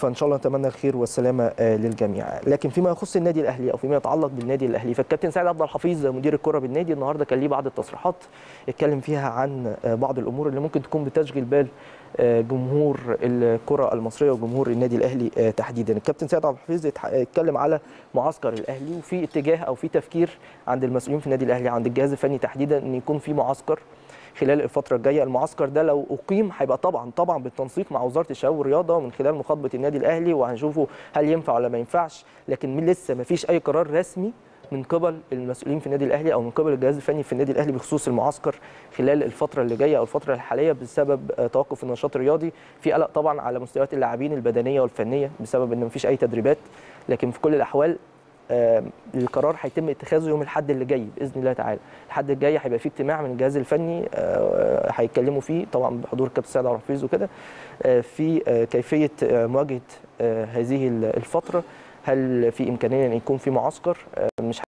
فان شاء الله نتمنى الخير والسلامه للجميع لكن فيما يخص النادي الاهلي او فيما يتعلق بالنادي الاهلي فالكابتن سعيد عبد الحفيظ مدير الكره بالنادي النهارده كان ليه بعض التصريحات اتكلم فيها عن بعض الامور اللي ممكن تكون بتشغل بال جمهور الكره المصريه وجمهور النادي الاهلي تحديدا الكابتن سيد عبد الحفيظ اتكلم على معسكر الاهلي وفي اتجاه او في تفكير عند المسؤولين في النادي الاهلي عند الجهاز الفني تحديدا ان يكون في معسكر خلال الفتره الجايه المعسكر ده لو اقيم هيبقى طبعا طبعا بالتنسيق مع وزاره الشباب والرياضه من خلال مخاطبه النادي الاهلي وهنشوفه هل ينفع ولا ما ينفعش لكن لسه ما فيش اي قرار رسمي من قبل المسؤولين في النادي الاهلي او من قبل الجهاز الفني في النادي الاهلي بخصوص المعسكر خلال الفتره اللي جايه او الفتره الحاليه بسبب توقف النشاط الرياضي في قلق طبعا على مستويات اللاعبين البدنيه والفنيه بسبب ان ما فيش اي تدريبات لكن في كل الاحوال آه القرار هيتم اتخاذه يوم الاحد اللي جاي باذن الله تعالى الحد الجاي هيبقى فيه اجتماع من الجهاز الفني آه هيتكلموا فيه طبعا بحضور الكابتن سعد عبد الحفيظ وكده آه في كيفيه مواجهه هذه الفتره هل في امكانيه ان يكون في معسكر مش